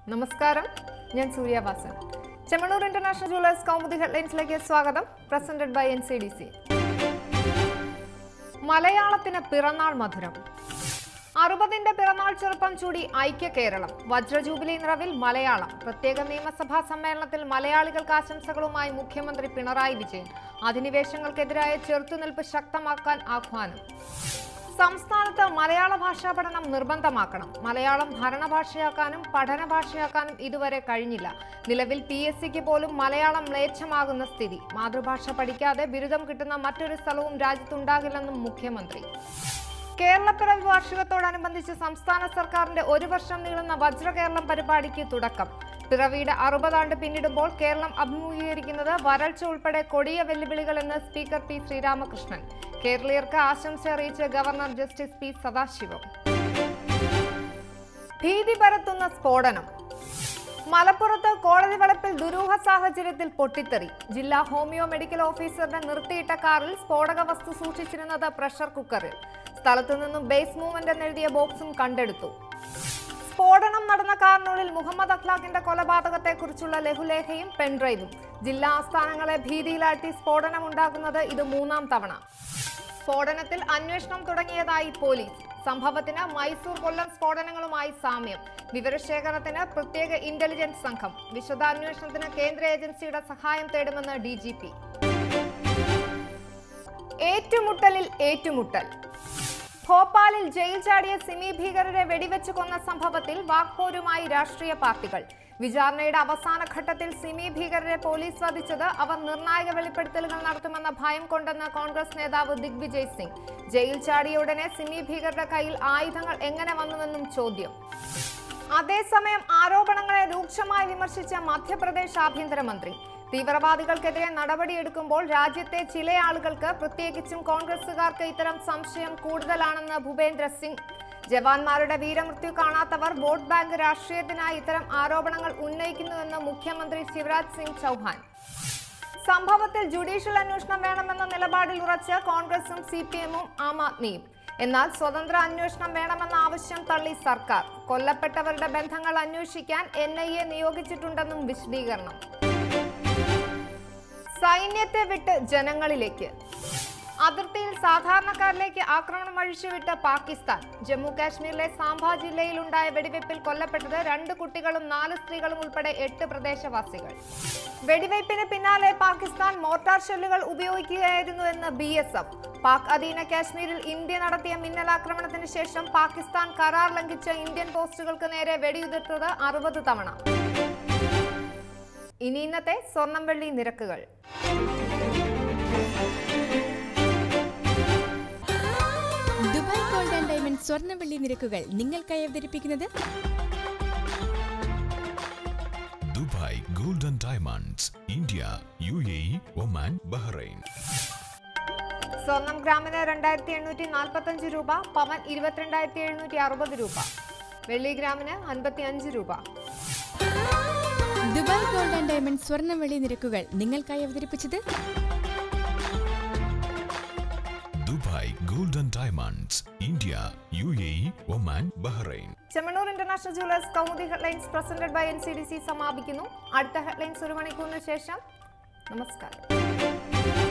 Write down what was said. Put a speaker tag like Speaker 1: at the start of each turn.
Speaker 1: നമസ്കാരം ഞാൻ Suryavasan Chemmanur international jewellers Kaumudi ഹെഡ്ലൈൻസിലേക്ക് സ്വാഗതം presented by N C D C മലയാളത്തിന് പിറന്നാൾ മധുരം അറുപതിന്റെ പിറന്നാൾ ചെറുപ്പം ചൂടി ഐക്യ കേരളം വജ്രജൂബിലി നിറവിൽ മലയാളം പ്രത്യേക നിയമസഭാ സമ്മേളനത്തിൽ മലയാളികൾക്ക് ആശംസകളുമായി മുഖ്യമന്ത്രി പിണറായി വിജയൻ അധിനിവേശങ്ങൾക്കെതിരായ ചെറുത്തുനിൽപ്പ് ശക്തമാക്കാൻ ആഹ്വാനം സംസ്ഥാനത്ത് മലയാള ഭാഷാ പഠനം നിർബന്ധമാക്കണം മലയാളം ഭരണഭാഷയാക്കാനും പഠന ഭാഷയാക്കാനും ഇതുവരെ കഴിഞ്ഞില്ല നിലവിൽ പി എസ് സിക്ക് പോലും മലയാളം മ്ലേച്ഛമാകുന്ന സ്ഥിതി മാതൃഭാഷ പഠിക്കാതെ ബിരുദം കിട്ടുന്ന മറ്റൊരു സ്ഥലവും രാജ്യത്തുണ്ടാകില്ലെന്നും മുഖ്യമന്ത്രി കേരളപ്പിറവി വാർഷികത്തോടനുബന്ധിച്ച് സംസ്ഥാന സർക്കാരിന്റെ ഒരു വർഷം നീളുന്ന വജ്രകേരളം പരിപാടിക്ക് തുടക്കം പിറവിയുടെ അറുപതാണ്ട് പിന്നിടുമ്പോൾ കേരളം അഭിമുഖീകരിക്കുന്നത് വരൾച്ച ഉൾപ്പെടെ കൊടിയ വെല്ലുവിളികളെന്ന് സ്പീക്കർ പി ശ്രീരാമകൃഷ്ണൻ കേരളീയർക്ക് ആശംസ അറിയിച്ച് ഗവർണർ ജസ്റ്റിസ് പി സദാശിവം ഭീതി പരത്തുന്ന സ്ഫോടനം മലപ്പുറത്ത് കോടതി വളപ്പിൽ ദുരൂഹ സാഹചര്യത്തിൽ പൊട്ടിത്തെറി ജില്ലാ ഹോമിയോ മെഡിക്കൽ ഓഫീസറുടെ നിർത്തിയിട്ട കാറിൽ സ്ഫോടക വസ്തു സൂക്ഷിച്ചിരുന്നത് പ്രഷർ കുക്കറിൽ സ്ഥലത്തു നിന്നും ബേസ് മൂവ്മെന്റ് എന്നെഴുതിയ ബോക്സും കണ്ടെടുത്തു സ്ഫോടനം നടന്ന കാറിനുള്ളിൽ മുഹമ്മദ് അഖ്ലാഖിന്റെ കൊലപാതകത്തെക്കുറിച്ചുള്ള ലഘുലേഖയും പെൻഡ്രൈവും ജില്ലാ ആസ്ഥാനങ്ങളെ ഭീതിയിലാഴ്ത്തി സ്ഫോടനം ഉണ്ടാകുന്നത് ഇത് മൂന്നാം തവണ സ്ഫോടനത്തിൽ അന്വേഷണം തുടങ്ങിയതായി പോലീസ് സംഭവത്തിന് മൈസൂർ കൊല്ലം സ്ഫോടനങ്ങളുമായി സാമ്യം വിവരശേഖരണത്തിന് പ്രത്യേക ഇന്റലിജൻസ് സംഘം വിശദാന്വേഷണത്തിന് കേന്ദ്ര ഏജൻസിയുടെ സഹായം തേടുമെന്ന് ഡി ജി പി ഏറ്റുമുട്ടലിൽ ഏറ്റുമുട്ടൽ ഭോപ്പാലിൽ ജയിൽ ചാടിയ സിമി ഭീകരരെ വെടിവെച്ച് കൊന്ന സംഭവത്തിൽ വാക്പോരുമായി രാഷ്ട്രീയ പാർട്ടികൾ വിചാരണയുടെ അവസാന ഘട്ടത്തിൽ സിമി ഭീകരരെ പോലീസ് വധിച്ചത് അവർ നിർണായക വെളിപ്പെടുത്തലുകൾ നടത്തുമെന്ന ഭയം കൊണ്ടെന്ന് കോൺഗ്രസ് നേതാവ് ദിഗ്വിജയ് സിംഗ് ജയിൽ ചാടിയ ഉടനെ സിമി ഭീകരരുടെ കയ്യിൽ ആയുധങ്ങൾ എങ്ങനെ വന്നുവെന്നും ചോദ്യം അതേസമയം ആരോപണങ്ങളെ രൂക്ഷമായി വിമർശിച്ച മധ്യപ്രദേശ് ആഭ്യന്തരമന്ത്രി തീവ്രവാദികൾക്കെതിരെ നടപടിയെടുക്കുമ്പോൾ രാജ്യത്തെ ചില ആളുകൾക്ക് പ്രത്യേകിച്ചും കോൺഗ്രസുകാർക്ക് ഇത്തരം സംശയം കൂടുതലാണെന്ന് ഭൂപേന്ദ്ര സിംഗ് ജവാന്മാരുടെ വീരമൃത്യു കാണാത്തവർ വോട്ട് ബാങ്ക് രാഷ്ട്രീയത്തിനായി ഇത്തരം ആരോപണങ്ങൾ ഉന്നയിക്കുന്നുവെന്ന് മുഖ്യമന്ത്രി ശിവരാജ് സിംഗ് ചൗഹാൻ സംഭവത്തിൽ ജുഡീഷ്യൽ അന്വേഷണം വേണമെന്ന നിലപാടിൽ ഉറച്ച് കോൺഗ്രസും സി പി എമ്മും ആം ആദ്മിയും എന്നാൽ സ്വതന്ത്ര അന്വേഷണം വേണമെന്ന ആവശ്യം തള്ളി സർക്കാർ കൊല്ലപ്പെട്ടവരുടെ ബന്ധങ്ങൾ അന്വേഷിക്കാൻ എൻ ഐ എ നിയോഗിച്ചിട്ടുണ്ടെന്നും വിശദീകരണം സൈന്യത്തെ വിട്ട് ജനങ്ങളിലേക്ക് അതിർത്തിയിൽ സാധാരണക്കാരിലേക്ക് ആക്രമണം അഴിച്ചുവിട്ട പാകിസ്ഥാൻ ജമ്മു കാശ്മീരിലെ സാംബ ജില്ലയിലുണ്ടായ വെടിവയ്പിൽ കൊല്ലപ്പെട്ടത് രണ്ട് കുട്ടികളും നാല് സ്ത്രീകളും ഉൾപ്പെടെ എട്ട് പ്രദേശവാസികൾ വെടിവയ്പിന് പിന്നാലെ പാകിസ്ഥാൻ മോർട്ടാർ ഷെല്ലുകൾ ഉപയോഗിക്കുകയായിരുന്നുവെന്ന് ബി എസ് എഫ് പാക് അധീന കാശ്മീരിൽ ഇന്ത്യ നടത്തിയ മിന്നലാക്രമണത്തിന് ശേഷം പാകിസ്ഥാൻ കരാർ ലംഘിച്ച ഇന്ത്യൻ പോസ്റ്റുകൾക്ക് നേരെ വെടിയുതിർത്തത് അറുപത് തവണ ഇനി ഇന്നത്തെ സ്വർണം വെള്ളി നിരക്കുകൾ
Speaker 2: ദുബായ് ഗോൾഡ് ആൻഡ് ഡയമണ്ട് സ്വർണ്ണ വെള്ളി നിരക്കുകൾ നിങ്ങൾക്കായി അവതരിപ്പിക്കുന്നത്
Speaker 3: Dubai gold and diamonds India U A E Oman Bahrain
Speaker 1: സ്വർണം ഗ്രാമിന് രണ്ടായിരത്തി എണ്ണൂറ്റി നാൽപ്പത്തി അഞ്ച് രൂപ പവൻ ഇരുപത്തിരണ്ടായിരത്തി എഴുന്നൂറ്റി അറുപത് രൂപ വെള്ളി ഗ്രാമിന് അൻപത്തി അഞ്ച് രൂപ
Speaker 2: ദുബായ് ഗോൾഡ് ആൻഡ് ഡയമണ്ട് സ്വർണ്ണ വെള്ളി നിരക്കുകൾ നിങ്ങൾക്കായി അവതരിപ്പിച്ചത്
Speaker 3: Dubai gold and diamonds India U A E Oman Bahrain
Speaker 1: Chemmannur international jewellers Kaumudi headlines presented by N C D C സമാപിക്കുന്നു അടുത്ത ഹെഡ്ലൈൻസ് ഒരു മണിക്കൂറിന് ശേഷം നമസ്കാരം